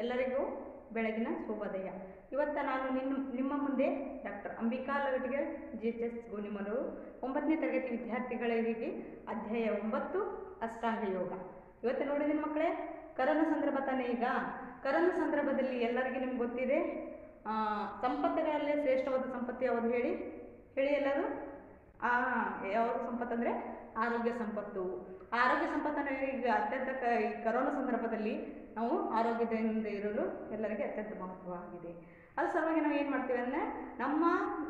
ಎಲ್ಲರಿಗೂ ಬೆಳಗಿನ ಶುಭೋದಯ ಇವತ್ತು ನಾನು ನಿನ್ನ ನಿಮ್ಮ ಮುಂದೆ ಡಾಕ್ಟರ್ ಅಂಬಿಕಾ ಲಗಟಿಗೆ ಜಿ ಎಚ್ ಎಸ್ ಗೋನಿಮನವರು ಒಂಬತ್ತನೇ ತರಗತಿ ವಿದ್ಯಾರ್ಥಿಗಳಿಗೆ ಅಧ್ಯಾಯ ಒಂಬತ್ತು ಅಷ್ಟಾಂಗ ಯೋಗ ಇವತ್ತು ನೋಡಿದ್ದೀನಿ ಮಕ್ಕಳೇ ಕರೋನಾ ಸಂದರ್ಭ ತಾನೇ ಈಗ ಕರೋನಾ ಸಂದರ್ಭದಲ್ಲಿ ಎಲ್ಲರಿಗೂ ನಿಮ್ಗೆ ಗೊತ್ತಿದೆ ಆ, ಸಂಪತ್ತುಗಳಲ್ಲೇ ಶ್ರೇಷ್ಠವಾದ ಸಂಪತ್ತು ಯಾವುದು ಹೇಳಿ ಹೇಳಿ ಎಲ್ಲರೂ ಆ ಯಾವುದು ಸಂಪತ್ತು ಅಂದರೆ ಆರೋಗ್ಯ ಸಂಪತ್ತು ಆರೋಗ್ಯ ಸಂಪತ್ತನ್ನು ಈಗ ಅತ್ಯಂತ ಕ ಈ ಕರೋನಾ ಸಂದರ್ಭದಲ್ಲಿ ನಾವು ಆರೋಗ್ಯದಿಂದ ಇರಲು ಎಲ್ಲರಿಗೆ ಅತ್ಯಂತ ಮಹತ್ವವಾಗಿದೆ ಅದ್ರ ಸಲುವಾಗಿ ನಾವು ಏನು ಮಾಡ್ತೀವಿ ಅಂದರೆ ನಮ್ಮ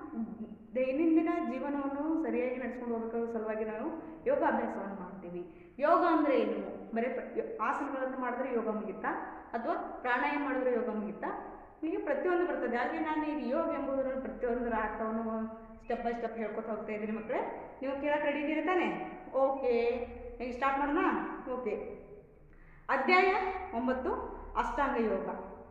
ದೈನಂದಿನ ಜೀವನವನ್ನು ಸರಿಯಾಗಿ ನಡೆಸ್ಕೊಂಡು ಹೋಗಬೇಕಾದ ಸಲುವಾಗಿ ನಾವು ಯೋಗಾಭ್ಯಾಸವನ್ನು ಮಾಡ್ತೀವಿ ಯೋಗ ಅಂದರೆ ಏನು ಬರೀ ಪ್ರ- ಯೋ- ಆಸನಗಳನ್ನು ಮಾಡಿದ್ರೆ ಯೋಗ ಮುಗಿತಾ ಅಥವಾ ಪ್ರಾಣಾಯಾಮ ಮಾಡಿದ್ರೆ ಯೋಗ ಮುಗಿತಾ ಹೀಗೆ ಪ್ರತಿಯೊಂದು ಬರ್ತದೆ ಹಾಗೆ ನಾನು ಈಗ ಯೋಗ ಎಂಬುದರಲ್ಲಿ ಪ್ರತಿಯೊಂದರ ಅರ್ಥವನ್ನು ಸ್ಟೆಪ್ ಬೈ ಸ್ಟೆಪ್ ಹೇಳ್ಕೊತ ಹೋಗ್ತಾ ಇದ್ದೀನಿ ಮಕ್ಕಳೇ ನೀವು ಕೇಳಕ್ಕೆ ರೆಡಿ ಇದ್ದೀರಿ ತಾನೆ ಓಕೆ ಈಗ ಸ್ಟಾರ್ಟ್ ಮಾಡೋಣ ಓಕೆ ಅಧ್ಯಾಯ ಒಂಬತ್ತು ಅಷ್ಟಾಂಗ ಯೋಗ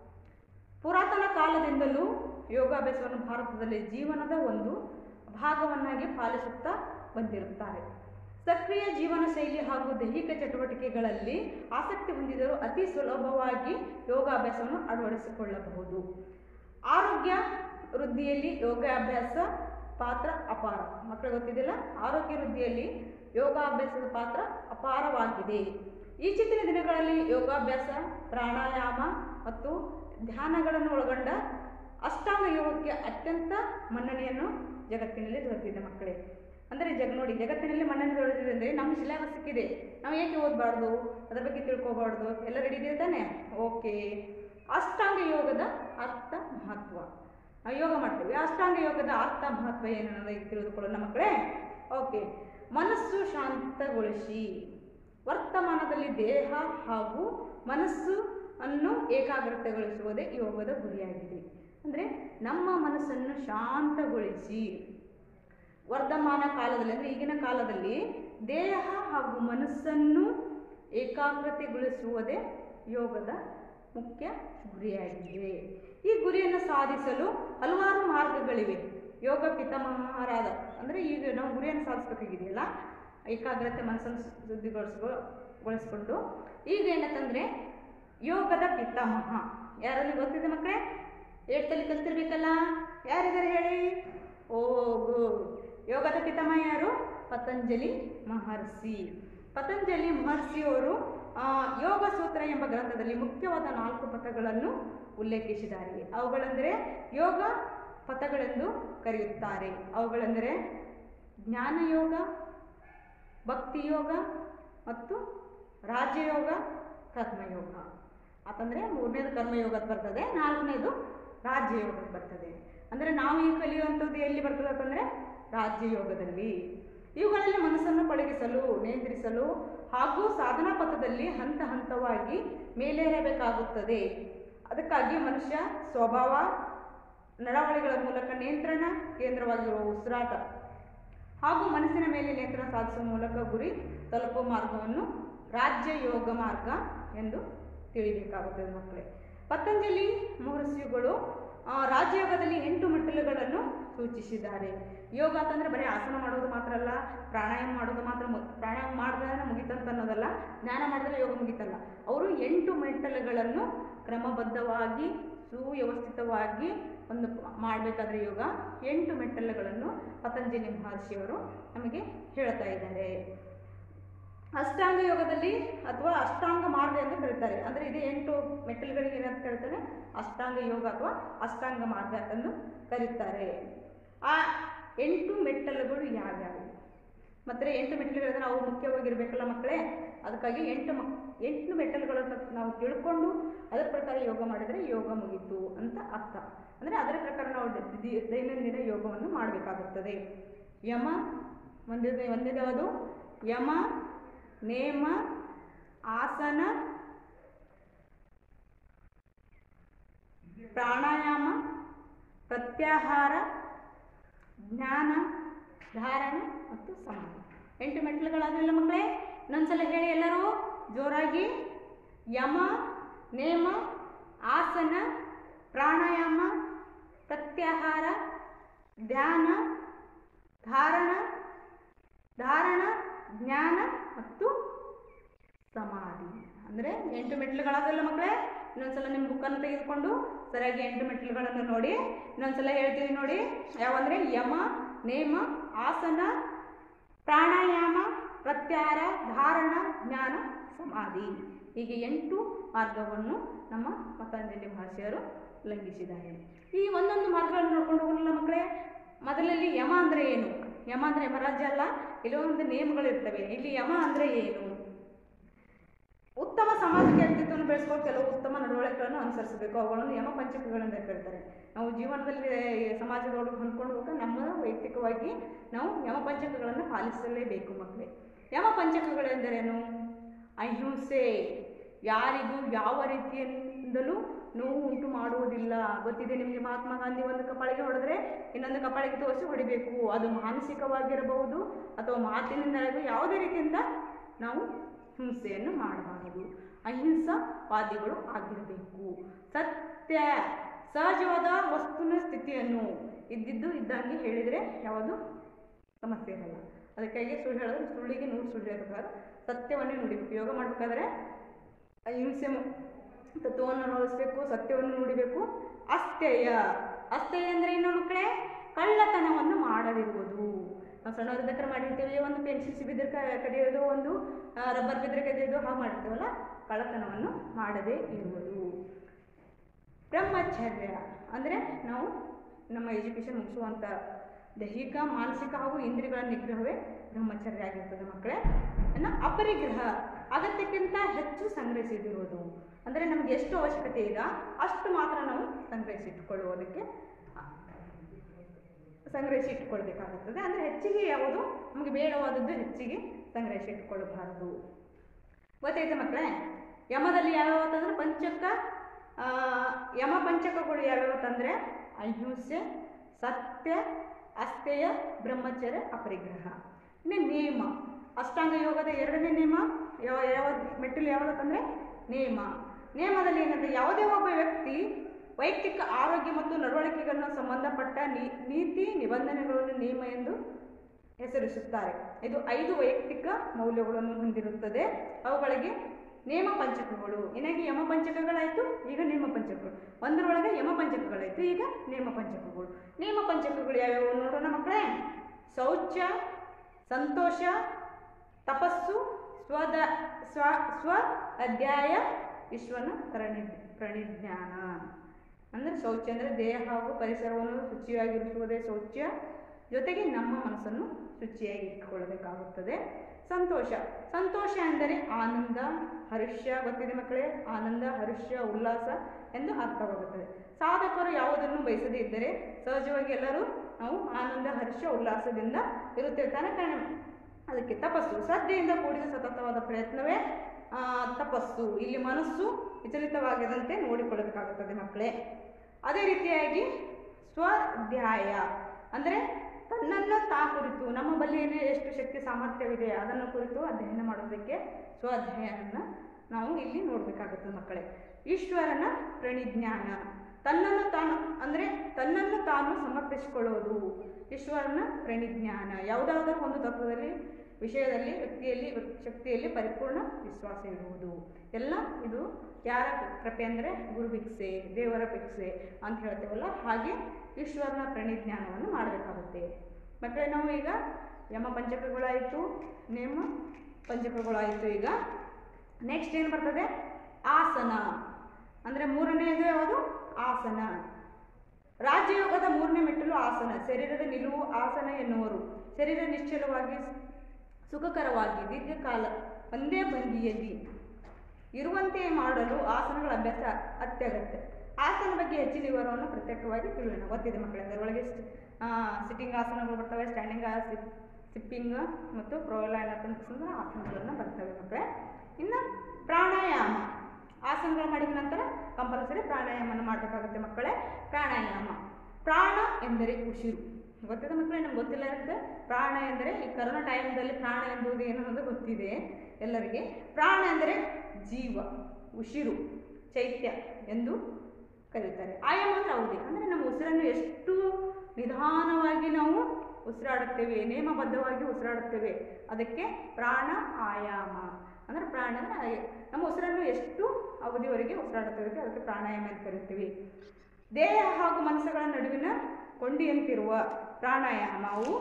ಪುರಾತನ ಕಾಲದಿಂದಲೂ ಯೋಗಾಭ್ಯಾಸವನ್ನು ಭಾರತದಲ್ಲಿ ಜೀವನದ ಒಂದು ಭಾಗವನ್ನಾಗಿ ಪಾಲಿಸುತ್ತಾ ಬಂದಿರುತ್ತಾರೆ ಸಕ್ರಿಯ ಜೀವನ ಶೈಲಿ ಹಾಗೂ ದೈಹಿಕ ಚಟುವಟಿಕೆಗಳಲ್ಲಿ ಆಸಕ್ತಿ ಹೊಂದಿದರೂ ಅತಿ ಸುಲಭವಾಗಿ ಯೋಗಾಭ್ಯಾಸವನ್ನು ಅಳವಡಿಸಿಕೊಳ್ಳಬಹುದು ಆರೋಗ್ಯ ವೃದ್ಧಿಯಲ್ಲಿ ಯೋಗಾಭ್ಯಾಸ ಪಾತ್ರ ಅಪಾರ ಮಕ್ಕಳಿಗೆ ಗೊತ್ತಿದೆಯಲ್ಲ ಆರೋಗ್ಯ ವೃದ್ಧಿಯಲ್ಲಿ ಯೋಗಾಭ್ಯಾಸದ ಪಾತ್ರ ಅಪಾರವಾಗಿದೆ ಈಚಿನ ದಿನಗಳಲ್ಲಿ ಯೋಗಾಭ್ಯಾಸ ಪ್ರಾಣಾಯಾಮ ಮತ್ತು ಧ್ಯಾನಗಳನ್ನು ಒಳಗೊಂಡ ಅಷ್ಟಾಂಗ ಯೋಗಕ್ಕೆ ಅತ್ಯಂತ ಮನ್ನಣೆಯನ್ನು ಜಗತ್ತಿನಲ್ಲಿ ದೊರೆತಿದೆ ಮಕ್ಕಳೇ ಅಂದರೆ ಜಗ ನೋಡಿ ಜಗತ್ತಿನಲ್ಲಿ ಮನ್ನಣೆ ದೊರೆತಿದೆ ಅಂದರೆ ನಮ್ಮ ಸಿಲೆಬಸ್ ಸಿಕ್ಕಿದೆ ನಾವು ಏಕೆ ಓದಬಾರ್ದು ಅದ್ರ ಬಗ್ಗೆ ತಿಳ್ಕೊಬಾರ್ದು ಎಲ್ಲ ರೆಡಿ ಇದೆ ತಾನೆ ಓಕೆ ಅಷ್ಟಾಂಗ ಯೋಗದ ಅರ್ಥ ಮಹತ್ವ ನಾವು ಯೋಗ ಮಾಡ್ತೀವಿ ಅಷ್ಟಾಂಗ ಯೋಗದ ಅರ್ಥ ಮಹತ್ವ ಏನು ಅನ್ನೋದು ಈಗ ತಿಳಿದುಕೊಳ್ಳೋಣ ಮಕ್ಕಳೇ ಓಕೆ ಮನಸ್ಸು ಶಾಂತಗೊಳಿಸಿ ವರ್ತಮಾನದಲ್ಲಿ ದೇಹ ಹಾಗೂ ಮನಸ್ಸು ಅನ್ನು ಏಕಾಗ್ರತೆಗೊಳಿಸುವುದೇ ಯೋಗದ ಗುರಿಯಾಗಿದೆ ಅಂದರೆ ನಮ್ಮ ಮನಸ್ಸನ್ನು ಶಾಂತಗೊಳಿಸಿ ವರ್ಧಮಾನ ಕಾಲದಲ್ಲಿ ಅಂದರೆ ಈಗಿನ ಕಾಲದಲ್ಲಿ ದೇಹ ಹಾಗೂ ಮನಸ್ಸನ್ನು ಏಕಾಗ್ರತೆಗೊಳಿಸುವುದೇ ಯೋಗದ ಮುಖ್ಯ ಗುರಿಯಾಗಿದೆ ಈ ಗುರಿಯನ್ನು ಸಾಧಿಸಲು ಹಲವಾರು ಮಾರ್ಗಗಳಿವೆ ಯೋಗ ಪಿತಾಮಹರಾದ ಅಂದರೆ ಈಗ ನಾವು ಗುರಿಯನ್ನು ಸಾಧಿಸಬೇಕಾಗಿದೆಯಲ್ಲ ಏಕಾಗ್ರತೆ ಮನಸ್ಸನ್ನು ಶುದ್ಧಿಗೊಳಿಸ್ಕೊ ಗೊಳಿಸ್ಕೊಂಡು ಈಗ ಏನಂತಂದರೆ ಯೋಗದ ಪಿತಾಮಹ ಯಾರಲ್ಲಿ ಗೊತ್ತಿದೆ ಮಕ್ಕಳೇ ಏಡ್ತಲ್ಲಿ ಕಲ್ತಿರ್ಬೇಕಲ್ಲ ಯಾರಿದ್ದಾರೆ ಹೇಳಿ ಓ ಗುಡ್ ಯೋಗದ ಪಿತಾಮಹ ಯಾರು ಪತಂಜಲಿ ಮಹರ್ಷಿ ಪತಂಜಲಿ ಮಹರ್ಷಿಯವರು ಆ, ಯೋಗ ಸೂತ್ರ ಎಂಬ ಗ್ರಂಥದಲ್ಲಿ ಮುಖ್ಯವಾದ ನಾಲ್ಕು ಪಥಗಳನ್ನು ಉಲ್ಲೇಖಿಸಿದ್ದಾರೆ ಅವುಗಳೆಂದರೆ ಯೋಗ ಪಥಗಳೆಂದು ಕರೆಯುತ್ತಾರೆ ಅವುಗಳೆಂದರೆ ಜ್ಞಾನಯೋಗ ಭಕ್ತಿಯೋಗ ಮತ್ತು ರಾಜಯೋಗ ಕರ್ಮಯೋಗ ಅಂತಂದರೆ ಮೂರನೇದು ಕರ್ಮಯೋಗದ ಬರ್ತದೆ ನಾಲ್ಕನೇದು ರಾಜ್ಯಯೋಗದ ಬರ್ತದೆ ಅಂದರೆ ನಾವು ಈಗ ಕಲಿಯುವಂಥದ್ದು ಎಲ್ಲಿ ಬರ್ತದೆ ಅಂತಂದರೆ ರಾಜ್ಯಯೋಗದಲ್ಲಿ ಇವುಗಳಲ್ಲಿ ಮನಸ್ಸನ್ನು ಪಳಗಿಸಲು ನಿಯಂತ್ರಿಸಲು ಹಾಗೂ ಸಾಧನಾ ಪಥದಲ್ಲಿ ಹಂತ ಹಂತವಾಗಿ ಮೇಲೇರಬೇಕಾಗುತ್ತದೆ ಅದಕ್ಕಾಗಿ ಮನುಷ್ಯ ಸ್ವಭಾವ ನಡವಳಿಗಳ ಮೂಲಕ ನಿಯಂತ್ರಣ ಕೇಂದ್ರವಾಗಿರುವ ಉಸಿರಾಟ ಹಾಗೂ ಮನಸ್ಸಿನ ಮೇಲೆ ನಿಯಂತ್ರಣ ಸಾಧಿಸುವ ಮೂಲಕ ಗುರಿ ತಲುಪುವ ಮಾರ್ಗವನ್ನು ರಾಜ್ಯ ಯೋಗ ಮಾರ್ಗ ಎಂದು ತಿಳಿಬೇಕಾಗುತ್ತದೆ ಮಕ್ಕಳೇ ಪತಂಜಲಿ ಮಹರ್ಷಿಗಳು ಆ, ರಾಜಯೋಗದಲ್ಲಿ ಎಂಟು ಮೆಟ್ಟಿಲುಗಳನ್ನು ಸೂಚಿಸಿದ್ದಾರೆ ಯೋಗ ಅಂತಂದರೆ ಬರೀ ಆಸನ ಮಾಡೋದು ಮಾತ್ರ ಅಲ್ಲ ಪ್ರಾಣಾಯಾಮ ಮಾಡೋದು ಮಾತ್ರ ಮು- ಪ್ರಾಣಾಯಾಮ ಮಾಡಿದ್ರೆ ಮುಗಿತಂತ ಅನ್ನೋದಲ್ಲ ಧ್ಯಾನ ಮಾಡಿದ್ರೆ ಯೋಗ ಮುಗಿತಲ್ಲ ಅವರು ಎಂಟು ಮೆಟ್ಟಲುಗಳನ್ನು ಕ್ರಮಬದ್ಧವಾಗಿ ಸುವ್ಯವಸ್ಥಿತವಾಗಿ ಒಂದು ಮಾಡಬೇಕಾದ್ರೆ ಯೋಗ ಎಂಟು ಮೆಟ್ಟಲುಗಳನ್ನು ಪತಂಜಲಿ ಮಹರ್ಷಿಯವರು ನಮಗೆ ಹೇಳ್ತಾ ಇದ್ದಾರೆ ಅಷ್ಟಾಂಗ ಯೋಗದಲ್ಲಿ ಅಥವಾ ಅಷ್ಟಾಂಗ ಮಾರ್ಗ ಎಂದು ಕರೀತಾರೆ ಅಂದರೆ ಇದು ಎಂಟು ಮೆಟ್ಟಲುಗಳಿಗೆ ಏನಂತ ಕರೀತಾರೆ ಅಷ್ಟಾಂಗ ಯೋಗ ಅಥವಾ ಅಷ್ಟಾಂಗ ಮಾರ್ಗ ಎಂದು ಕರೀತಾರೆ ಆ ಎಂಟು ಮೆಟ್ಟಲುಗಳು ಯಾವ್ಯಾವು ಮತ್ತು ಎಂಟು ಮೆಟ್ಟಲುಗಳಿಂದ ನಾವು ಮುಖ್ಯವಾಗಿರಬೇಕಲ್ಲ ಮಕ್ಕಳೇ ಅದಕ್ಕಾಗಿ ಎಂಟು ಮಕ್ ಎಂಟು ಮೆಟ್ಟಲುಗಳನ್ನು ನಾವು ತಿಳ್ಕೊಂಡು ಅದರ ಪ್ರಕಾರ ಯೋಗ ಮಾಡಿದರೆ ಯೋಗ ಮುಗೀತು ಅಂತ ಅರ್ಥ ಅಂದರೆ ಅದರ ಪ್ರಕಾರ ನಾವು ದಿ- ದಿ- ದೈನಂದಿನ ಯೋಗವನ್ನು ಮಾಡಬೇಕಾಗುತ್ತದೆ ಯಮ ಒಂದೇ ಒಂದೇದು ಯಾವುದು ಯಮ ನೇಮ ಆಸನ ಪ್ರಾಣಾಯಾಮ ಪ್ರತ್ಯಾಹಾರ ಜ್ಞಾನ ಧಾರಣ ಮತ್ತು ಸಮಾಧಿ ಎಂಟು ಮೆಟ್ಟಿಲುಗಳಾಗಲಿಲ್ಲ ಮಕ್ಕಳೇ ಇನ್ನೊಂದ್ಸಲ ಹೇಳಿ ಎಲ್ಲರೂ ಜೋರಾಗಿ ಯಮ ನೇಮ ಆಸನ ಪ್ರಾಣಾಯಾಮ ಪ್ರತ್ಯಾಹಾರ ಧ್ಯಾನ ಧಾರಣ ಧಾರಣ ಜ್ಞಾನ ಮತ್ತು ಸಮಾಧಿ ಅಂದರೆ ಎಂಟು ಮೆಟ್ಟಿಲುಗಳಾಗಲ್ಲ ಮಕ್ಕಳೇ ಇನ್ನೊಂದ್ಸಲ ನಿಮ್ಮ ಬುಕ್ಕನ್ನು ತೆಗೆದುಕೊಂಡು ಸರಿಯಾಗಿ ಎಂಟು ಮೆಟ್ಟಿಲುಗಳನ್ನು ನೋಡಿ ಇನ್ನೊಂದ್ಸಲ ಹೇಳ್ತೀನಿ ನೋಡಿ ಯಾವಂದರೆ ಯಮ ನೇಮ ಆಸನ ಪ್ರಾಣಾಯಾಮ ಪ್ರತ್ಯಾಹಾರ ಧಾರಣ ಜ್ಞಾನ ಸಮಾಧಿ ಹೀಗೆ ಎಂಟು ಮಾರ್ಗವನ್ನು ನಮ್ಮ ಪತಂಜಲಿ ಮಹರ್ಷಿಯರು ಲಂಘಿಸಿದ್ದಾರೆ ಈ ಒಂದೊಂದು ಮಾರ್ಗಗಳನ್ನು ನೋಡ್ಕೊಂಡು ಹೋಗಲಿಲ್ಲ ಮಕ್ಕಳೇ ಮೊದಲಲ್ಲಿ ಯಮ ಅಂದರೆ ಏನು ಯಮ ಅಂದರೆ ಯಮರಾಜ್ಯ ಅಲ್ಲ ಇಲ್ಲಿ ಒಂದು ನಿಯಮಗಳಿರ್ತವೆ ಇಲ್ಲಿ ಯಮ ಅಂದರೆ ಏನು ಉತ್ತಮ ಸಾಮಾಜಿಕ ವ್ಯಕ್ತಿತ್ವವನ್ನು ಬೆಳೆಸ್ಕೊಂಡು ಕೆಲವು ಉತ್ತಮ ನಡವಳಿಕೆಗಳನ್ನು ಅನುಸರಿಸಬೇಕು ಅವುಗಳನ್ನು ಯಮ ಪಂಚಕಗಳಿಂದ ಕರೀತಾರೆ ನಾವು ಜೀವನದಲ್ಲಿ ಸಮಾಜದೊಳಗೆ ಹೊಂದ್ಕೊಂಡು ಹೋಗ ನಮ್ಮ ವೈಯಕ್ತಿಕವಾಗಿ ನಾವು ಯಮ ಪಂಚಕಗಳನ್ನು ಪಾಲಿಸಲೇಬೇಕು ಮಕ್ಕಳೇ ಯಮ ಪಂಚಕಗಳೆಂದರೇನು ಅಹಿಂಸೆ ಯಾರಿಗೂ ಯಾವ ರೀತಿಯಿಂದಲೂ ನೋವು ಉಂಟು ಮಾಡುವುದಿಲ್ಲ ಗೊತ್ತಿದೆ ನಿಮಗೆ ಮಹಾತ್ಮ ಗಾಂಧಿ ಒಂದು ಕಪಾಳಿಗೆ ಹೊಡೆದ್ರೆ ಇನ್ನೊಂದು ಕಪಾಳಿಗೆ ತೋರಿಸಿ ಹೊಡಿಬೇಕು ಅದು ಮಾನಸಿಕವಾಗಿರಬಹುದು ಅಥವಾ ಮಾತಿನಿಂದ ಯಾವುದೇ ರೀತಿಯಿಂದ ನಾವು ಹಿಂಸೆಯನ್ನು ಮಾಡಬಾರದು ಅಹಿಂಸಾವಾದಿಗಳು ಆಗಿರಬೇಕು ಸತ್ಯ ಸಹಜವಾದ ವಸ್ತುವಿನ ಸ್ಥಿತಿಯನ್ನು ಇದ್ದಿದ್ದು ಇದ್ದಂಗೆ ಹೇಳಿದರೆ ಯಾವುದು ಸಮಸ್ಯೆ ಇರಲ್ಲ ಅದಕ್ಕಾಗಿ ಸುಳ್ಳು ಹೇಳಿದ್ರೆ ಸುಳ್ಳಿಗೆ ನೂರು ಸುಳ್ಳು ಹೇಳ್ಬೇಕಾದ್ರೆ ಸತ್ಯವನ್ನೇ ನುಡಿಬೇಕು ಯೋಗ ಮಾಡಬೇಕಾದ್ರೆ ಅಹಿಂಸೆ ಮು- ತತ್ವವನ್ನು ಅಳವಡಿಸ್ಬೇಕು ಸತ್ಯವನ್ನು ನುಡಿಬೇಕು ಅಸ್ಥೇಯ ಅಸ್ಥೇಯ ಅಂದರೆ ಏನು ಮಕ್ಕಳೇ ಕಳ್ಳತನವನ್ನು ಮಾಡದಿರುವುದು ನಾವು ಸಣ್ಣವರಿದ್ದಕ್ಕೆ ಮಾಡಿರ್ತೀವಿ ಒಂದು ಪೆನ್ಸಿಲ್ ಸಿಬಿದ್ರೆ ಕ- ಕದಿಯೋದು ಒಂದು ರಬ್ಬರ್ ಬಿದ್ದರೆ ಕದಿಯೋದು ಹಾಗೆ ಮಾಡಿರ್ತೀವಲ್ಲ ಕಳ್ಳತನವನ್ನು ಮಾಡದೇ ಇರುವುದು ಬ್ರಹ್ಮಚರ್ಯ ಅಂದರೆ ನಾವು ನಮ್ಮ ಎಜುಕೇಷನ್ ಮುಗಿಸುವಂಥ ದೈಹಿಕ ಮಾನಸಿಕ ಹಾಗೂ ಇಂದ್ರಿಯಗಳ ನಿಗ್ರಹವೇ ಬ್ರಹ್ಮಚರ್ಯ ಆಗಿರ್ತದೆ ಮಕ್ಕಳೇ ಇನ್ನು ಅಪರಿಗ್ರಹ ಅಗತ್ಯಕ್ಕಿಂತ ಹೆಚ್ಚು ಸಂಗ್ರಹಿಸಿದಿರುವುದು ಅಂದರೆ ನಮಗೆ ಎಷ್ಟು ಅವಶ್ಯಕತೆ ಇದೆ ಅಷ್ಟು ಮಾತ್ರ ನಾವು ಸಂಗ್ರಹಿಸಿಟ್ಟುಕೊಳ್ಳುವುದಕ್ಕೆ ಸಂಗ್ರಹಿಸಿಟ್ಟುಕೊಳ್ಬೇಕಾಗುತ್ತದೆ ಅಂದರೆ ಹೆಚ್ಚಿಗೆ ಯಾವುದು ನಮಗೆ ಬೇಡವಾದದ್ದು ಹೆಚ್ಚಿಗೆ ಸಂಗ್ರಹಿಸಿಟ್ಟುಕೊಳ್ಳಬಾರದು ಗೊತ್ತಾಯ್ತಾ ಮಕ್ಕಳೇ ಯಮದಲ್ಲಿ ಯಾವ್ಯಾವ ಅಂತಂದ್ರೆ ಪಂಚಕ ಆ, ಯಮ ಪಂಚಕಗಳು ಯಾವ್ಯಾವ ಅಂತಂದ್ರೆ ಅಹಿಂಸೆ ಸತ್ಯ ಅಸ್ಥೇಯ ಬ್ರಹ್ಮಚರ್ಯ ಅಪರಿಗ್ರಹ ಇನ್ನು ನೇಮ ಅಷ್ಟಾಂಗ ಯೋಗದ ಎರಡನೇ ನೇಮ ಯಾವ ಯಾವ ಮೆಟ್ಟಿಲು ಯಾವುದು ಅಂತಂದ್ರೆ ನೇಮ ನೇಮದಲ್ಲಿ ಏನಂದ್ರೆ ಯಾವುದೇ ಒಬ್ಬ ವ್ಯಕ್ತಿ ವೈಯಕ್ತಿಕ ಆರೋಗ್ಯ ಮತ್ತು ನಡವಳಿಕೆಗಳನ್ನು ಸಂಬಂಧಪಟ್ಟ ನೀ- ನೀತಿ ನಿಬಂಧನೆಗಳನ್ನು ನಿಯಮ ಎಂದು ಹೆಸರಿಸುತ್ತಾರೆ ಇದು ಐದು ವೈಯಕ್ತಿಕ ಮೌಲ್ಯಗಳನ್ನು ಹೊಂದಿರುತ್ತದೆ ಅವುಗಳಿಗೆ ನೇಮ ಪಂಚಕಗಳು ಏನಾಗಿ ಯಮ ಪಂಚಕಗಳಾಯಿತು ಈಗ ನೇಮ ಪಂಚಕಗಳು ಒಂದರೊಳಗೆ ಯಮ ಪಂಚಕಗಳಾಯಿತು ಈಗ ನೇಮ ಪಂಚಕಗಳು ನೇಮ ಪಂಚಕಗಳು ಯಾವ್ಯಾವು ನೋಡೋಣ ಮಕ್ಕಳೇ ಶೌಚ ಸಂತೋಷ ತಪಸ್ಸು ಸ್ವದ ಸ್ವ ಸ್ವ ಅಧ್ಯಾಯ ವಿಶ್ವನ ಪ್ರಣಿ ಪ್ರಣಿಜ್ಞಾನ ಅಂದರೆ ಶೌಚ ಅಂದರೆ ದೇಹ ಹಾಗೂ ಪರಿಸರವನ್ನು ಶುಚಿಯಾಗಿರಿಸುವುದೇ ಶೌಚ ಜೊತೆಗೆ ನಮ್ಮ ಮನಸ್ಸನ್ನು ಶುಚಿಯಾಗಿ ಇಟ್ಟುಕೊಳ್ಳಬೇಕಾಗುತ್ತದೆ ಸಂತೋಷ ಸಂತೋಷ ಎಂದರೆ ಆನಂದ ಹರ್ಷ ಗೊತ್ತಿದೆ ಮಕ್ಕಳೇ ಆನಂದ ಹರ್ಷ ಉಲ್ಲಾಸ ಎಂದು ಅರ್ಥವಾಗುತ್ತದೆ ಸಾಧಕರು ಯಾವುದನ್ನು ಬಯಸದೇ ಇದ್ದರೆ ಸಹಜವಾಗಿ ಎಲ್ಲರೂ ನಾವು ಆನಂದ ಹರ್ಷ ಉಲ್ಲಾಸದಿಂದ ಇರುತ್ತೇವೆ ತಾನೇ ಕಾರಣ ಅದಕ್ಕೆ ತಪಸ್ಸು ಶ್ರದ್ಧೆಯಿಂದ ಕೂಡಿದ ಸತತವಾದ ಪ್ರಯತ್ನವೇ ಆ, ತಪಸ್ಸು ಇಲ್ಲಿ ಮನಸ್ಸು ವಿಚಲಿತವಾಗದಂತೆ ನೋಡಿಕೊಳ್ಳಬೇಕಾಗುತ್ತದೆ ಮಕ್ಕಳೇ ಅದೇ ರೀತಿಯಾಗಿ ಸ್ವಧ್ಯಾಯ ಅಂದರೆ ತನ್ನನ್ನು ತಾ ಕುರಿತು ನಮ್ಮ ಬಳಿ ಏನೇ ಎಷ್ಟು ಶಕ್ತಿ ಸಾಮರ್ಥ್ಯವಿದೆ ಅದನ್ನು ಕುರಿತು ಅಧ್ಯಯನ ಮಾಡೋದಕ್ಕೆ ಸ್ವಾಧ್ಯಾಯನ ನಾವು ಇಲ್ಲಿ ನೋಡಬೇಕಾಗುತ್ತದೆ ಮಕ್ಕಳೇ ಈಶ್ವರನ ಪ್ರಣಿಜ್ಞಾನ ತನ್ನನ್ನು ತಾನು ಅಂದರೆ ತನ್ನನ್ನು ತಾನು ಸಮರ್ಪಿಸಿಕೊಳ್ಳುವುದು ಈಶ್ವರನ ಪ್ರಣಿಜ್ಞಾನ ಯಾವುದಾದರೂ ಒಂದು ತತ್ವದಲ್ಲಿ ವಿಷಯದಲ್ಲಿ ವ್ಯಕ್ತಿಯಲ್ಲಿ ವ್ಯಕ್ತಿ- ಶಕ್ತಿಯಲ್ಲಿ ಪರಿಪೂರ್ಣ ವಿಶ್ವಾಸ ಇಡುವುದು ಎಲ್ಲ ಇದು ಯಾರ ಕೃಪೆ ಅಂದರೆ ಗುರು ಭಿಕ್ಷೆ ದೇವರ ಭಿಕ್ಷೆ ಅಂತ ಹೇಳ್ತೇವಲ್ಲ ಹಾಗೆ ಈಶ್ವರನ ಪ್ರಣಿಜ್ಞಾನವನ್ನು ಮಾಡಬೇಕಾಗುತ್ತೆ ಮತ್ತು ನಾವು ಈಗ ಯಮ ಪಂಚಕಗಳಾಯಿತು ನೇಮ ಪಂಚಕಗಳಾಯಿತು ಈಗ ನೆಕ್ಸ್ಟ್ ಏನು ಬರ್ತದೆ ಆಸನ ಅಂದರೆ ಮೂರನೆಯದು ಯಾವುದು ಆಸನ ರಾಜಯೋಗದ ಮೂರನೇ ಮೆಟ್ಟಲು ಆಸನ ಶರೀರದ ನಿಲುವು ಆಸನ ಎನ್ನುವರು ಶರೀರ ನಿಶ್ಚಲವಾಗಿ ಸುಖಕರವಾಗಿ ದೀರ್ಘಕಾಲ ಒಂದೇ ಭಂಗಿಯಲ್ಲಿ ಇರುವಂತೆ ಮಾಡಲು ಆಸನಗಳ ಅಭ್ಯಾಸ ಅತ್ಯಗತ್ಯ ಆಸನ ಬಗ್ಗೆ ಹೆಚ್ಚಿನ ವಿವರವನ್ನು ಪ್ರತ್ಯೇಕವಾಗಿ ತಿಳಿಯೋಣ ಗೊತ್ತಿದೆ ಮಕ್ಕಳೇ ಅದರೊಳಗೆ ಸಿಟ್ಟಿಂಗ್ ಆಸನಗಳು ಬರ್ತವೆ ಸ್ಟ್ಯಾಂಡಿಂಗ್ ಸಿಪ್ಪಿಂಗ್ ಮತ್ತು ಪ್ರೋಲಾಯನ ಆಸನಗಳನ್ನು ಬರ್ತವೆ ಮಕ್ಕಳೇ ಇನ್ನು ಪ್ರಾಣಾಯಾಮ ಆಸನಗಳು ಮಾಡಿದ ನಂತರ ಕಂಪಲ್ಸರಿ ಪ್ರಾಣಾಯಾಮನ ಮಾಡಬೇಕಾಗುತ್ತೆ ಮಕ್ಕಳೇ ಪ್ರಾಣಾಯಾಮ ಪ್ರಾಣ ಎಂದರೆ ಉಸಿರು ಗೊತ್ತಿದೆ ಮಕ್ಕಳೇ ನಮ್ಗೆ ಗೊತ್ತಿಲ್ಲ ಇರುತ್ತೆ ಪ್ರಾಣ ಎಂದರೆ ಈ ಕರೋನಾ ಟೈಮ್ದಲ್ಲಿ ಪ್ರಾಣ ಎಂಬುದು ಏನು ಅನ್ನೋದು ಗೊತ್ತಿದೆ ಎಲ್ಲರಿಗೆ ಪ್ರಾಣ ಎಂದರೆ ಜೀವ ಉಸಿರು ಚೈತ್ಯ ಎಂದು ಕರೀತಾರೆ ಆಯಾಮ ಅಂದರೆ ಅವಧಿ ಅಂದರೆ ನಮ್ಮ ಉಸಿರನ್ನು ಎಷ್ಟು ನಿಧಾನವಾಗಿ ನಾವು ಉಸಿರಾಡುತ್ತೇವೆ ನೇಮಬದ್ಧವಾಗಿ ಉಸಿರಾಡುತ್ತೇವೆ ಅದಕ್ಕೆ ಪ್ರಾಣ ಆಯಾಮ ಅಂದರೆ ಪ್ರಾಣ ಅಂದರೆ ನಮ್ಮ ಉಸಿರನ್ನು ಎಷ್ಟು ಅವಧಿವರೆಗೆ ಉಸಿರಾಡುತ್ತಿರುತ್ತೆ ಅದಕ್ಕೆ ಪ್ರಾಣಾಯಾಮ ಅಂತ ಕರಿತೀವಿ ದೇಹ ಹಾಗೂ ಮನಸ್ಸುಗಳ ನಡುವಿನ ಕೊಂಡಿಯಂತಿರುವ ಪ್ರಾಣಾಯಾಮವು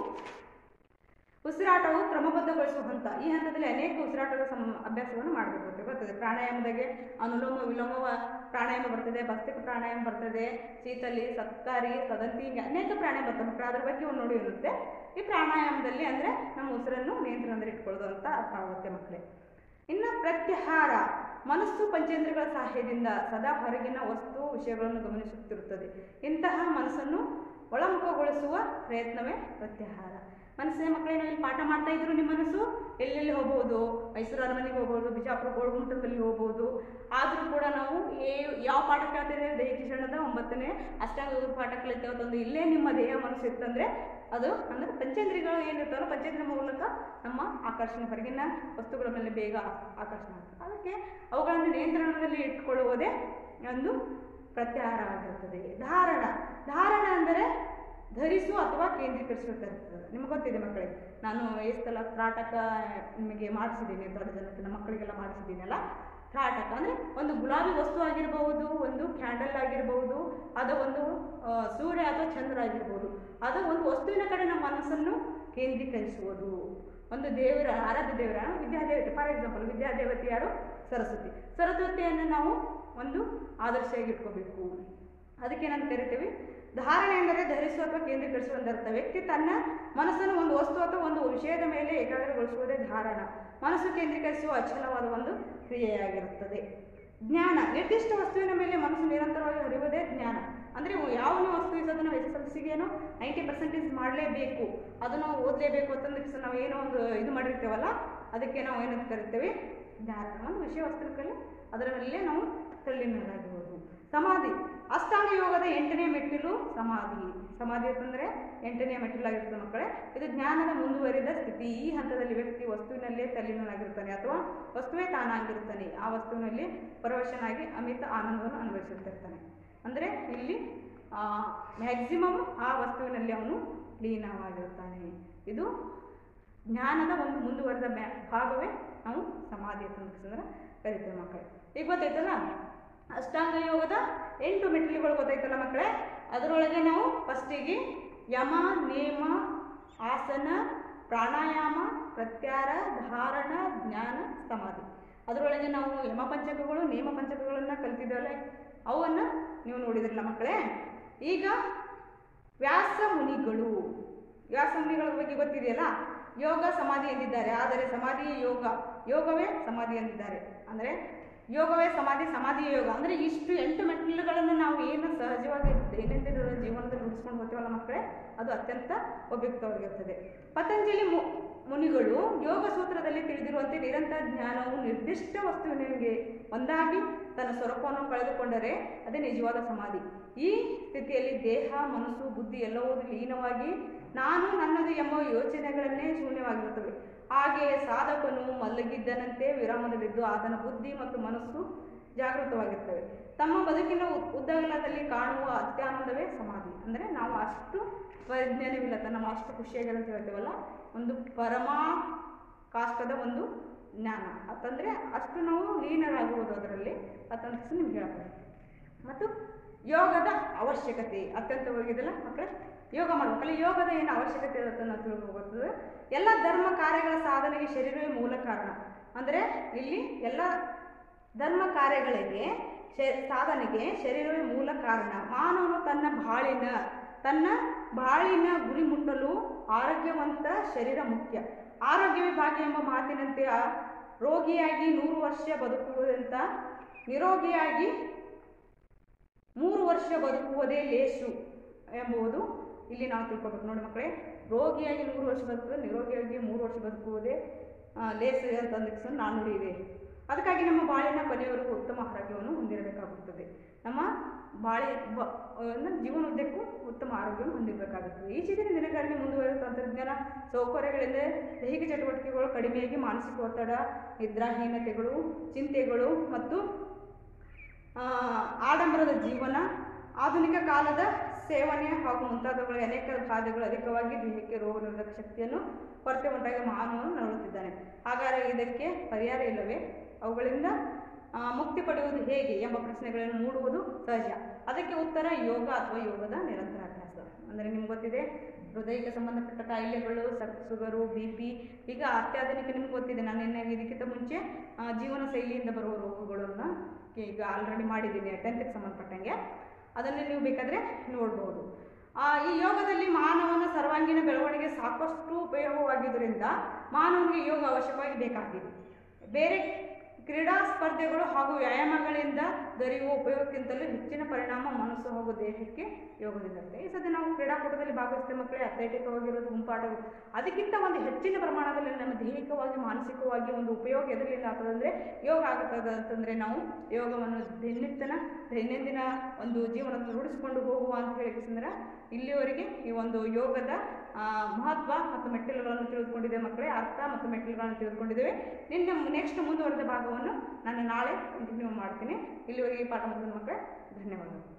ಉಸಿರಾಟವು ಕ್ರಮಬದ್ಧಗೊಳಿಸುವ ಹಂತ ಈ ಹಂತದಲ್ಲಿ ಅನೇಕ ಉಸಿರಾಟದ ಸಂ ಅಭ್ಯಾಸವನ್ನು ಮಾಡಬೇಕು ಬರ್ತದೆ ಪ್ರಾಣಾಯಾಮದಾಗೆ ಅನುಲೋಮ ವಿಲೋಮ ಪ್ರಾಣಾಯಾಮ ಬರ್ತದೆ ಭಸ್ತಿಕ ಪ್ರಾಣಾಯಾಮ ಬರ್ತದೆ ಶೀತಲಿ ಸತ್ಕಾರಿ ಸದಂತಿ ಹೀಗೆ ಅನೇಕ ಪ್ರಾಣಾಯಾಮ ಬರ್ತವೆ ಮಕ್ಕಳು ಅದ್ರ ಬಗ್ಗೆ ಒಂದು ನೋಡಿ ಇರುತ್ತೆ ಈ ಪ್ರಾಣಾಯಾಮದಲ್ಲಿ ಅಂದರೆ ನಮ್ಮ ಉಸಿರನ್ನು ನಿಯಂತ್ರಣದಲ್ಲಿ ಇಟ್ಕೊಳ್ಳೋದು ಅಂತ ಅರ್ಥ ಆಗುತ್ತೆ ಮಕ್ಕಳೇ ಇನ್ನು ಪ್ರತ್ಯಾಹಾರ ಮನಸ್ಸು ಪಂಚೇಂದ್ರಿಯಗಳ ಸಹಾಯದಿಂದ ಸದಾ ಹೊರಗಿನ ವಸ್ತು ವಿಷಯಗಳನ್ನು ಗಮನಿಸುತ್ತಿರುತ್ತದೆ ಇಂತಹ ಮನಸ್ಸನ್ನು ಒಳಮುಖಗೊಳಿಸುವ ಪ್ರಯತ್ನವೇ ಪ್ರತ್ಯಾಹಾರ ಮನಸ್ಸಿನ ಮಕ್ಕಳೇ ನಾವು ಇಲ್ಲಿ ಪಾಠ ಮಾಡ್ತಾ ಇದ್ರು ನಿಮ್ಮ ಮನಸ್ಸು ಎಲ್ಲೆಲ್ಲಿ ಹೋಗ್ಬೋದು ಮೈಸೂರು ಅರಮನೆಗೆ ಹೋಗ್ಬೋದು ಬಿಜಾಪುರ ಗೋಳ್ಗುಂಟದಲ್ಲಿ ಹೋಗ್ಬೋದು ಆದರೂ ಕೂಡ ನಾವು ಏ ಯಾವ ಪಾಠ ಕೇಳ್ತಿದ್ದೇವೆ ದೈಹಿಕ ಶಿಕ್ಷಣದ ಒಂಬತ್ತನೇ ಅಷ್ಟಾಂಗ ಯೋಗದ ಪಾಠ ಕಲಿತೇವೆ ತಂದು ಇಲ್ಲೇ ನಿಮ್ಮ ದೇಹ ಮನಸ್ಸು ಇತ್ತಂದರೆ ಅದು ಅಂದರೆ ಪಂಚೇಂದ್ರಿಯಗಳು ಏನಿರ್ತಾವಲ್ಲ ಪಂಚೇಂದ್ರಿಯ ಮೂಲಕ ನಮ್ಮ ಆಕರ್ಷಣೆ ಹೊರಗಿನ ವಸ್ತುಗಳ ಮೇಲೆ ಬೇಗ ಆಕರ್ಷಣೆ ಆಗ್ತದೆ ಅದಕ್ಕೆ ಅವುಗಳನ್ನು ನಿಯಂತ್ರಣದಲ್ಲಿ ಇಟ್ಕೊಳ್ಳುವುದೇ ಒಂದು ಪ್ರತ್ಯಾಹಾರ ಆಗಿರುತ್ತದೆ ಧಾರಣ ಧಾರಣ ಅಂದರೆ ಧರಿಸು ಅಥವಾ ಕೇಂದ್ರೀಕರಿಸುತ್ತಿರ್ತದೆ ನಿಮ್ಗೆ ಗೊತ್ತಿದೆ ಮಕ್ಕಳೇ ನಾನು ಎಷ್ಟೆಲ್ಲ ತ್ರಾಟಕ ನಿಮಗೆ ಮಾಡಿಸಿದ್ದೀನಿ ದೊಡ್ಡ ಜನಕ್ಕೆ ನಮ್ಮ ಮಕ್ಕಳಿಗೆಲ್ಲ ಮಾಡಿಸಿದ್ದೀನಲ್ಲ ತ್ರಾಟಕ ಅಂದರೆ ಒಂದು ಗುಲಾಬಿ ವಸ್ತು ಆಗಿರಬಹುದು ಒಂದು ಕ್ಯಾಂಡಲ್ ಆಗಿರಬಹುದು ಅದು ಒಂದು ಆ, ಸೂರ್ಯ ಅಥವಾ ಚಂದ್ರ ಆಗಿರ್ಬೋದು ಅದು ಒಂದು ವಸ್ತುವಿನ ಕಡೆ ನಮ್ಮ ಮನಸ್ಸನ್ನು ಕೇಂದ್ರೀಕರಿಸುವುದು ಒಂದು ದೇವರ ಆರಾಧ್ಯ ದೇವರ ವಿದ್ಯಾದೇವತೆ ಫಾರ್ ಎಕ್ಸಾಂಪಲ್ ವಿದ್ಯಾದೇವತೆ ಯಾರು ಸರಸ್ವತಿ ಸರಸ್ವತಿಯನ್ನು ನಾವು ಒಂದು ಆದರ್ಶವಾಗಿ ಇಟ್ಕೋಬೇಕು ಅದಕ್ಕೆ ನಾನು ಕರಿತೀವಿ ಧಾರಣೆ ಎಂದರೆ ಧರಿಸುವ ಅಥವಾ ಕೇಂದ್ರೀಕರಿಸುವ ಅರ್ಥ ವ್ಯಕ್ತಿ ತನ್ನ ಮನಸ್ಸನ್ನು ಒಂದು ವಸ್ತು ಅಥವಾ ಒಂದು ವಿಷಯದ ಮೇಲೆ ಏಕಾಗ್ರಗೊಳಿಸುವುದೇ ಧಾರಣ ಮನಸ್ಸು ಕೇಂದ್ರೀಕರಿಸುವ ಅಚಲವಾದ ಒಂದು ಕ್ರಿಯೆಯಾಗಿರುತ್ತದೆ ಜ್ಞಾನ ನಿರ್ದಿಷ್ಟ ವಸ್ತುವಿನ ಮೇಲೆ ಮನಸ್ಸು ನಿರಂತರವಾಗಿ ಹರಿಯುವುದೇ ಜ್ಞಾನ ಅಂದರೆ ಯಾವ ವಸ್ತು ಇರೋದು ನಾವು ಎಸ್ ಎಸ್ ಎಲ್ ಸಿಗೇನೋ ನೈಂಟಿ ಪರ್ಸೆಂಟೇಜ್ ಮಾಡಲೇಬೇಕು ಅದು ನಾವು ಓದಲೇಬೇಕು ಅಂತಂದ್ರೆ ನಾವು ಏನೋ ಒಂದು ಇದು ಮಾಡಿರ್ತೇವಲ್ಲ ಅದಕ್ಕೆ ನಾವು ಏನಂತ ಕರಿತೇವೆ ಜ್ಞಾನ ಒಂದು ವಿಷಯ ವಸ್ತುಗಳಲ್ಲಿ ಅದರ ಮೇಲೆ ನಾವು ತಳ್ಳಿನರಾಗಿರುವುದು ಸಮಾಧಿ ಅಷ್ಟಾಂಗ ಯೋಗದ ಎಂಟನೇ ಮೆಟ್ಟಿಲು ಸಮಾಧಿ ಸಮಾಧಿ ಅಂತಂದರೆ ಎಂಟನೇ ಮೆಟ್ಟಿಲಾಗಿರ್ತದೆ ಮಕ್ಕಳೇ ಇದು ಜ್ಞಾನದ ಮುಂದುವರಿದ ಸ್ಥಿತಿ ಈ ಹಂತದಲ್ಲಿ ವ್ಯಕ್ತಿ ವಸ್ತುವಿನಲ್ಲೇ ತಲ್ಲೀನನಾಗಿರ್ತಾನೆ ಅಥವಾ ವಸ್ತುವೇ ತಾನಾಗಿರ್ತಾನೆ ಆ ವಸ್ತುವಿನಲ್ಲಿ ಪರವಶನಾಗಿ ಅಮಿತ ಆನಂದವನ್ನು ಅನುಭವಿಸುತ್ತಿರ್ತಾನೆ ಅಂದರೆ ಇಲ್ಲಿ ಮ್ಯಾಕ್ಸಿಮಮ್ ಆ ವಸ್ತುವಿನಲ್ಲಿ ಅವನು ಲೀನವಾಗಿರ್ತಾನೆ ಇದು ಜ್ಞಾನದ ಒಂದು ಮುಂದುವರೆದ ಬ್ಯಾ ಭಾಗವೇ ನಾವು ಸಮಾಧಿ ಅಂತಂದ್ರೆ ಕರಿತೇವೆ ಮಕ್ಕಳೇ ಈಗ ಗೊತ್ತಾಯ್ತಲ್ಲ ಅಷ್ಟಾಂಗ ಯೋಗದ ಎಂಟು ಮೆಟ್ಟಿಲುಗಳು ಗೊತ್ತಾಯ್ತಲ್ಲ ಮಕ್ಕಳೇ ಅದರೊಳಗೆ ನಾವು ಫಸ್ಟಿಗೆ ಯಮ ನೇಮ ಆಸನ ಪ್ರಾಣಾಯಾಮ ಪ್ರತ್ಯಾರ ಧಾರಣ ಜ್ಞಾನ ಸಮಾಧಿ ಅದರೊಳಗೆ ನಾವು ಯಮ ಪಂಚಕಗಳು ನೇಮ ಪಂಚಕಗಳನ್ನು ಕಲ್ತಿದ್ದೇವಲ್ಲ ಅವನ್ನು ನೀವು ನೋಡಿದ್ರಲ್ಲ ಮಕ್ಕಳೇ ಈಗ ವ್ಯಾಸ ಮುನಿಗಳು ವ್ಯಾಸ ಮುನಿಗಳ ಬಗ್ಗೆ ಗೊತ್ತಿದೆಯಲ್ಲ ಯೋಗ ಸಮಾಧಿ ಎಂದಿದ್ದಾರೆ ಆದರೆ ಸಮಾಧಿಯೇ ಯೋಗ ಯೋಗವೇ ಸಮಾಧಿ ಎಂದಿದ್ದಾರೆ ಅಂದರೆ ಯೋಗವೇ ಸಮಾಧಿ ಸಮಾಧಿಯೇ ಯೋಗ ಅಂದರೆ ಇಷ್ಟು ಎಂಟು ಮೆಟ್ಟಿಲುಗಳನ್ನು ನಾವು ಏನು ಸಹಜವಾಗಿ ದೈನಂದಿನ ಜೀವನದಲ್ಲಿ ರೂಢಿಸ್ಕೊಂಡು ಹೋಗ್ತೀವಲ್ಲ ಮಕ್ಕಳೇ ಅದು ಅತ್ಯಂತ ಉಪಯುಕ್ತವಾಗಿರುತ್ತದೆ ಪತಂಜಲಿ ಮು ಮುನಿಗಳು ಯೋಗ ಸೂತ್ರದಲ್ಲಿ ತಿಳಿದಿರುವಂತೆ ನಿರಂತರ ಜ್ಞಾನವು ನಿರ್ದಿಷ್ಟ ವಸ್ತುವಿನಿಗೆ ಒಂದಾಗಿ ತನ್ನ ಸ್ವರೂಪವನ್ನು ಕಳೆದುಕೊಂಡರೆ ಅದೇ ನಿಜವಾದ ಸಮಾಧಿ ಈ ಸ್ಥಿತಿಯಲ್ಲಿ ದೇಹ ಮನಸ್ಸು ಬುದ್ಧಿ ಎಲ್ಲವೂ ಲೀನವಾಗಿ ನಾನು ನನ್ನದು ಎಂಬ ಯೋಚನೆಗಳನ್ನೇ ಶೂನ್ಯವಾಗಿರುತ್ತವೆ ಹಾಗೆಯೇ ಸಾಧಕನು ಮಲಗಿದ್ದನಂತೆ ವಿರಾಮದಲ್ಲಿದ್ದು ಆತನ ಬುದ್ಧಿ ಮತ್ತು ಮನಸ್ಸು ಜಾಗೃತವಾಗಿರ್ತವೆ ತಮ್ಮ ಬದುಕಿನ ಉದ್- ಉದ್ದಗಲದಲ್ಲಿ ಕಾಣುವ ಅತ್ಯಾನಂದವೇ ಸಮಾಧಿ ಅಂದರೆ ನಾವು ಅಷ್ಟು ವೈಜ್ಞಾನವಿಲ್ಲದ ನಾವು ಅಷ್ಟು ಖುಷಿಯಾಗಿರೋ ಅಂತ ಹೇಳ್ತೇವಲ್ಲ ಒಂದು ಪರಮಾ ಕಾಷ್ಟದ ಒಂದು ಜ್ಞಾನ ಅಂತಂದರೆ ಅಷ್ಟು ನಾವು ಲೀನರಾಗುವುದು ಅದರಲ್ಲಿ ಅಂತಂದ್ರೆ ನಿಮ್ಗೆ ಹೇಳ್ತಾರೆ ಮತ್ತು ಯೋಗದ ಅವಶ್ಯಕತೆ ಅತ್ಯಂತವಾಗಿದೆಲ್ಲ ಮಕ್ಕಳೇ ಯೋಗ ಮಾಡ್ಬೇಕಲ್ಲ ಯೋಗದ ಏನು ಅವಶ್ಯಕತೆ ಇರುತ್ತೆ ನಾವು ತಿಳ್ಕೊಬೇಕು ಎಲ್ಲ ಧರ್ಮ ಕಾರ್ಯಗಳ ಸಾಧನೆಗೆ ಶರೀರವೇ ಮೂಲ ಕಾರಣ ಅಂದರೆ ಇಲ್ಲಿ ಎಲ್ಲ ಧರ್ಮ ಕಾರ್ಯಗಳಿಗೆ ಶೇ- ಸಾಧನೆಗೆ ಶರೀರವೇ ಮೂಲ ಕಾರಣ ಮಾನವನು ತನ್ನ ಬಾಳಿನ ತನ್ನ ಬಾಳಿನ ಗುರಿ ಮುಟ್ಟಲು ಆರೋಗ್ಯವಂತ ಶರೀರ ಮುಖ್ಯ ಆರೋಗ್ಯವೇ ಭಾಗ್ಯ ಎಂಬ ಮಾತಿನಂತೆ ಆ ರೋಗಿಯಾಗಿ ನೂರು ವರ್ಷ ಬದುಕುವುದಂತ ನಿರೋಗಿಯಾಗಿ ಮೂರು ವರ್ಷ ಬದುಕುವುದೇ ಲೇಸು ಎಂಬುದು ಇಲ್ಲಿ ನಾವು ತಿಳ್ಕೊಬೇಕು ನೋಡಿ ಮಕ್ಕಳೇ ರೋಗಿಯಾಗಿ ನೂರು ವರ್ಷ ಬದುಕುವುದು ನಿರೋಗಿಯಾಗಿ ಮೂರು ವರ್ಷ ಬದುಕುವುದೇ ಆ, ಲೇಸು ಅಂತ ನಾನು ನುಡಿಯಿದೆ ಅದಕ್ಕಾಗಿ ನಮ್ಮ ಬಾಳಿನ ಕೊನೆಯವರೆಗೂ ಉತ್ತಮ ಆರೋಗ್ಯವನ್ನು ಹೊಂದಿರಬೇಕಾಗುತ್ತದೆ ನಮ್ಮ ಬಾಳೆ ಬ- ಅಂದ್ರೆ ಜೀವನೋದ್ದಕ್ಕೂ ಉತ್ತಮ ಆರೋಗ್ಯವನ್ನು ಹೊಂದಿರಬೇಕಾಗುತ್ತದೆ ಈಚೆಗಿನ ದಿನಗಳಲ್ಲಿ ಮುಂದುವರೆದ ತಂತ್ರಜ್ಞಾನ ಸೌಕರ್ಯಗಳಿಂದ ದೈಹಿಕ ಚಟುವಟಿಕೆಗಳು ಕಡಿಮೆಯಾಗಿ ಮಾನಸಿಕ ಒತ್ತಡ ನಿದ್ರಾಹೀನತೆಗಳು ಚಿಂತೆಗಳು ಮತ್ತು ಆ, ಆಡಂಬರದ ಜೀವನ ಆಧುನಿಕ ಕಾಲದ ಸೇವನೆ ಹಾಗೂ ಮುಂತಾದವುಗಳ ಅನೇಕ ಬಾಧೆಗಳು ಅಧಿಕವಾಗಿ ದೇಹಕ್ಕೆ ರೋಗ ನಿರೋಧಕ ಶಕ್ತಿಯನ್ನು ಕೊರತೆ ಉಂಟಾಗಿ ಮಾನವನು ನರಳುತ್ತಿದ್ದಾನೆ ಹಾಗಾದರೆ ಇದಕ್ಕೆ ಪರಿಹಾರ ಇಲ್ಲವೇ ಅವುಗಳಿಂದ ಆ, ಮುಕ್ತಿ ಪಡೆಯುವುದು ಹೇಗೆ ಎಂಬ ಪ್ರಶ್ನೆಗಳನ್ನು ಮೂಡುವುದು ಸಹಜ ಅದಕ್ಕೆ ಉತ್ತರ ಯೋಗ ಅಥವಾ ಯೋಗದ ನಿರಂತರ ಅಭ್ಯಾಸ ಅಂದರೆ ನಿಮ್ಗೆ ಗೊತ್ತಿದೆ ಹೃದಯಕ್ಕೆ ಸಂಬಂಧಪಟ್ಟ ಕಾಯಿಲೆಗಳು ಸಕ್ ಶುಗರು ಬಿ ಪಿ ಈಗ ಅತ್ಯಾಧುನಿಕ ನಿಮ್ಗೆ ಗೊತ್ತಿದೆ ನಾನು ನಿನ್ನೆ ಇದಕ್ಕಿಂತ ಮುಂಚೆ ಆ, ಜೀವನ ಶೈಲಿಯಿಂದ ಬರುವ ರೋಗಗಳನ್ನು ಈಗ ಆಲ್ರೆಡಿ ಮಾಡಿದ್ದೀನಿ ಟೆಂತ್ಗೆ ಸಂಬಂಧಪಟ್ಟಂಗೆ ಅದನ್ನು ನೀವು ಬೇಕಾದರೆ ನೋಡ್ಬೋದು ಆ, ಈ ಯೋಗದಲ್ಲಿ ಮಾನವನ ಸರ್ವಾಂಗೀಣ ಬೆಳವಣಿಗೆ ಸಾಕಷ್ಟು ಉಪಯೋಗವಾಗಿದ್ದರಿಂದ ಮಾನವನಿಗೆ ಯೋಗ ಅವಶ್ಯವಾಗಿ ಬೇಕಾಗಿದೆ ಬೇರೆ ಕ್ರೀಡಾ ಸ್ಪರ್ಧೆಗಳು ಹಾಗೂ ವ್ಯಾಯಾಮಗಳಿಂದ ದೊರೆಯುವ ಉಪಯೋಗಕ್ಕಿಂತಲೂ ಹೆಚ್ಚಿನ ಪರಿಣಾಮ ಮನಸ್ಸು ಹಾಗೂ ದೇಹಕ್ಕೆ ಯೋಗದಿಂದಿರುತ್ತೆ ಈ ಸದ್ಯ ನಾವು ಕ್ರೀಡಾಕೂಟದಲ್ಲಿ ಭಾಗವಹಿಸಿದ ಮಕ್ಕಳೇ ಅಥ್ಲೆಟಿಕ್ವಾಗಿರೋದು ಗುಂಪಾಟ ಅದಕ್ಕಿಂತ ಒಂದು ಹೆಚ್ಚಿನ ಪ್ರಮಾಣದಲ್ಲಿ ನಮ್ಮ ದೈಹಿಕವಾಗಿ ಮಾನಸಿಕವಾಗಿ ಒಂದು ಉಪಯೋಗ ಎದರಿಂದ ಆಗ್ತದಂದರೆ ಯೋಗ ಆಗುತ್ತದೆ ಅಂತಂದರೆ ನಾವು ಯೋಗವನ್ನು ದಿನನಿತ್ಯನ ದೈನಂದಿನ ಒಂದು ಜೀವನದಲ್ಲಿ ರೂಢಿಸಿಕೊಂಡು ಹೋಗುವ ಅಂತ ಹೇಳಿದ್ರೆ ಇಲ್ಲಿಯವರೆಗೆ ಈ ಒಂದು ಯೋಗದ ಆ, ಮಹತ್ವ ಮತ್ತು ಮೆಟ್ಟಿಲುಗಳನ್ನು ತಿಳಿದುಕೊಂಡಿದೆ ಮಕ್ಕಳೇ ಅರ್ಥ ಮತ್ತು ಮೆಟ್ಟಿಲುಗಳನ್ನು ತಿಳಿದುಕೊಂಡಿದ್ದೇವೆ ನಿನ್ನ ನೆಕ್ಸ್ಟ್ ಮುಂದುವರೆದ ಭಾಗವನ್ನು ನಾನು ನಾಳೆ ಕಂಟಿನ್ಯೂ ಮಾಡ್ತೀನಿ ಇಲ್ಲಿವರೆಗೆ ಈ ಪಾಠ ಮುಗಿದ ಮಕ್ಕಳೇ ಧನ್ಯವಾದಗಳು